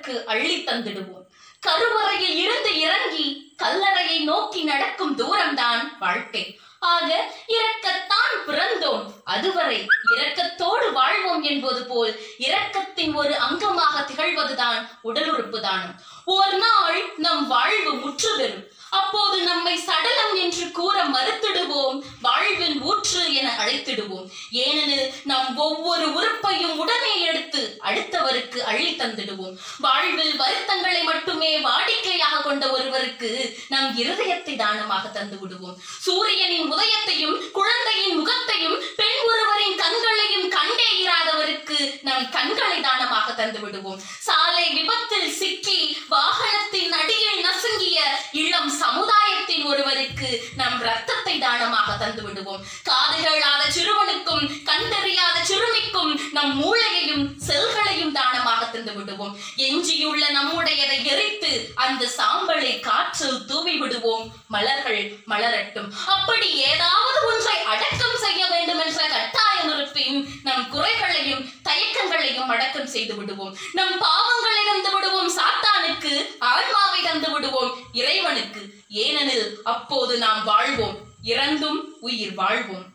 அடுத்தவருக்கு அள்ளி தந்திடுவோம் கருவறையில் இருந்து இறங்கி கல்லறையை நோக்கி நடக்கும் தூரம்தான் வாழ்க்கை ஆக இரக்கத்தான் பிறந்தோம் அதுவரை இரக்கத்தோடு வாழ்வோம் என்பது போல் இரக்கத்தின் ஒரு அங்கமாக திகழ்வதுதான் உடல் உறுப்பு தானம் ஒரு நாள் நம் வாழ்வு முற்று பெறும் அப்போது நம்மை சடலம் என்று கூற மறுத்திடுவோம் வாழ்வின் ஊற்று என அழைத்திடுவோம் ஏனெனில் நம் ஒவ்வொரு உறுப்பையும் உடனே எடுத்து அடுத்தவருக்கு அள்ளி தந்திடுவோம் வாழ்வில் வருத்தங்களை மட்டுமே வாடிக்கையாக கொண்ட ஒருவருக்கு நம் இருதயத்தை தானமாக தந்து விடுவோம் சூரியனின் உதயத்தையும் குழந்தையின் முகத்தையும் பெண் ஒருவரின் கண்களையும் கண்டே இராதவருக்கு நம் கண்களை தானமாக தந்து விடுவோம் சாலை விபத்தில் சிக்கி வாகனத்தின் அடியில் நசுங்கிய இளம் சமுதாயத்தின் ஒருவருக்கு நம் ரத்தத்தை தானமாக தந்து விடுவோம் காதுகளாத சிறுவனுக்கும் கண்டறியாத சிறுமிக்கும் நம் மூளையையும் செல்களையும் தானமாக தந்து விடுவோம் எஞ்சியுள்ள நம்முடையதை எரித்து அந்த சாம்பலை காற்றில் தூவி விடுவோம் மலர்கள் மலரட்டும் அப்படி ஏதாவது ஒன்றை அடக்கம் செய்ய வேண்டும் என்ற கட்டாயம் இருப்பின் நம் குறைகளையும் தயக்கங்களையும் அடக்கம் செய்து விடுவோம் நம் பாவங்களை தந்து விடுவோம் சாத்தானுக்கு ஆன்மாவை தந்து விடுவோம் இறைவனுக்கு ஏனெனில் அப்போது நாம் வாழ்வோம் இறந்தும் உயிர் வாழ்வோம்